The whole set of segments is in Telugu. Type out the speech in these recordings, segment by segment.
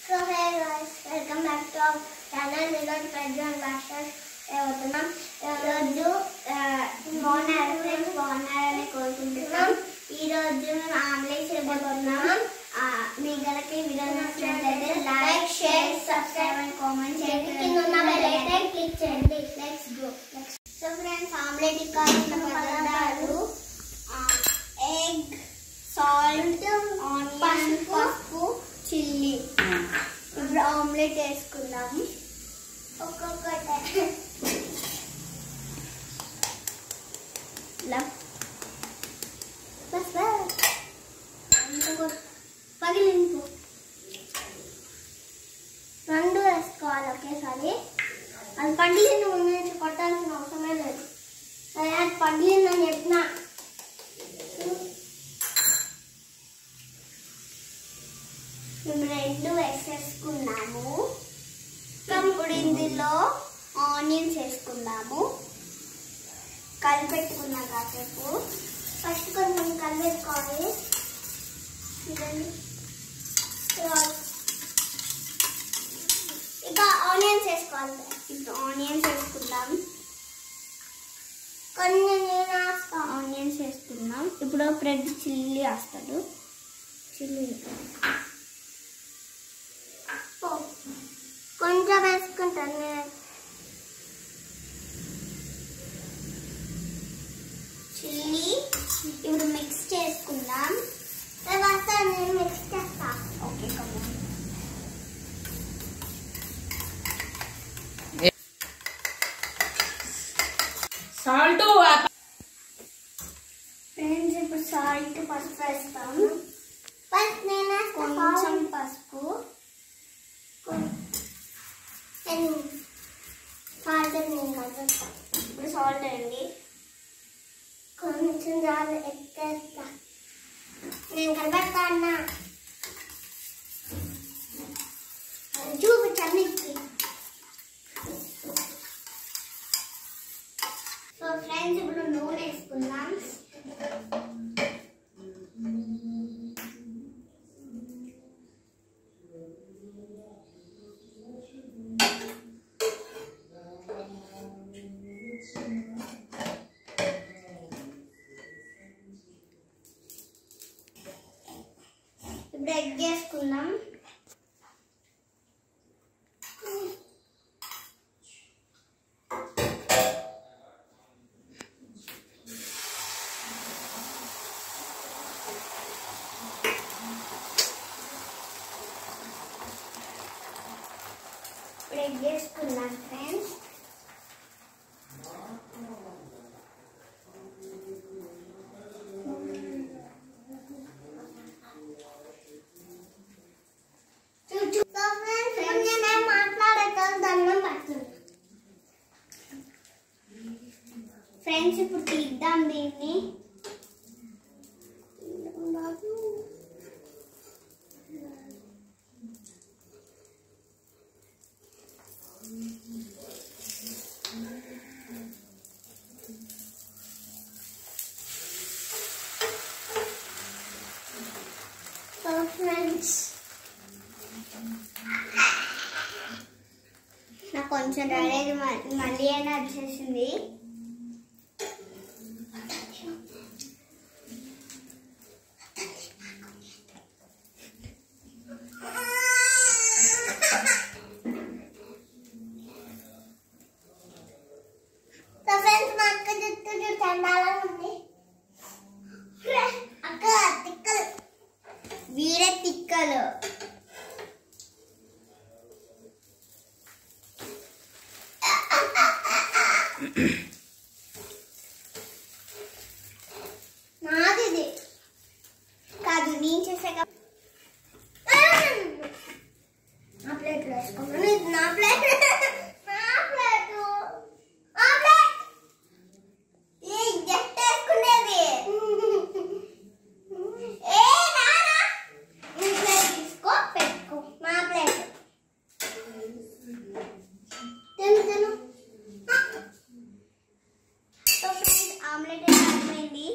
so hey guys welcome back to our channel ఈరోజు ప్రజెంట్ మాస్టర్స్ అవుతున్నాం ఈరోజు బాగున్నారు ఫ్రెండ్స్ బాగున్నారని కోరుకుంటున్నాం ఈరోజు మేము ఆమ్లెట్ చేయబోతున్నాం ఆ, మీ గలకి వీడియో నచ్చినట్లయితే like share subscribe and comment చేయండి కింద ఉన్న బెల్ ఐకాన్ క్లిక్ చేయండి let's go so friends omelette కావాల్సిన పదార్థాలు ఎగ్ సాల్ట్ ఆనియన్ పసుపు చిల్లీ ఇప్పుడు ఆమ్లెట్ వేసుకుందాము ఒక్కొక్కటి ఇలా బస్ బస్ ఇంకొక పగిలింపు రెండు వేసుకోవాలి ఒకేసారి అది పగిలింది ముందు నుంచి కొట్టాల్సిన అవసరమే లేదు అదే అది పగిలిందని చెప్పిన మేము రెండు వేసేసుకున్నాము ఇప్పుడు ఇందులో ఆనియన్స్ వేసుకుందాము కలిపెట్టుకున్నాం కాసేపు ఫస్ట్ కొంచెం కలిపెట్టుకోవాలి చూడండి ఇక ఆనియన్స్ వేసుకోవాలి ఇప్పుడు ఆనియన్స్ వేసుకుందాం కొన్ని నేను ఆనియన్స్ వేసుకుందాం ఇప్పుడు బ్రెడ్ చిల్లీ వేస్తాడు చిల్లీ కొంచెం వేసుకుంటాను నేను చిల్లీ ఇప్పుడు మిక్స్ చేసుకుందాం తర్వాత నేను మిక్స్ చేస్తా ఓకే కమ్మా సాల్ట్ ఫ్రెండ్స్ ఇప్పుడు సాల్ట్ పసుపు వేస్తాము ఫస్ట్ నేను కొంచెం పసుపు సాల్ట్ నేను కలిపేస్తాను ఇప్పుడు సాల్ట్ వేయండి కొంచెం చాలు ఎక్కేస్తా నేను కలిపేస్తా అన్న చూపించాను మీకు సో ఫ్రెండ్స్ ఇప్పుడు నూనె వేసుకుందాం ఇప్పుడు ఎగ్ వేసుకుందాం ఇప్పుడు ఎగ్ వేసుకుందాం ఫ్రెండ్స్ ఫ్రెండ్స్ ఇప్పుడు తీద్దాం దీన్ని సో ఫ్రెండ్స్ నాకు కొంచెం రెడీ మళ్ళీ అయినా వచ్చేసింది సో ఫ్రెండ్స్ మా అక్క జుట్టు జుట్టు చండాలంగా ఉంది అక్క తిక్కలు వీరే తిక్కలు నాది ఇది కాదు నేను చేసాక నా ప్లేట్లో వేసుకున్నాను ఇది నా ప్లేట్ నా ప్లేట్ నా ప్లేట్ ఏ జస్ట్ వేసుకునేది ఏ నానా నీ ప్లేట్ తీసుకో పెట్టుకో నా ప్లేట్ తిను తిను సో ఫ్రెండ్స్ ఆమ్లెట్ అయితే అయిపోయింది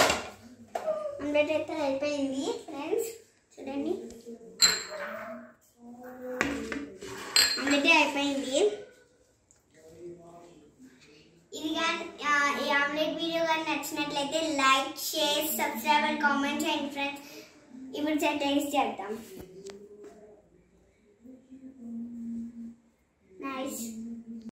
ఆమ్లెట్ అయితే అయిపోయింది ఫ్రెండ్స్ చూడండి like share subscribe and comment చేయండి ఫ్రెండ్స్ ఇప్పుడు టేస్ట్ చేద్దాం నైస్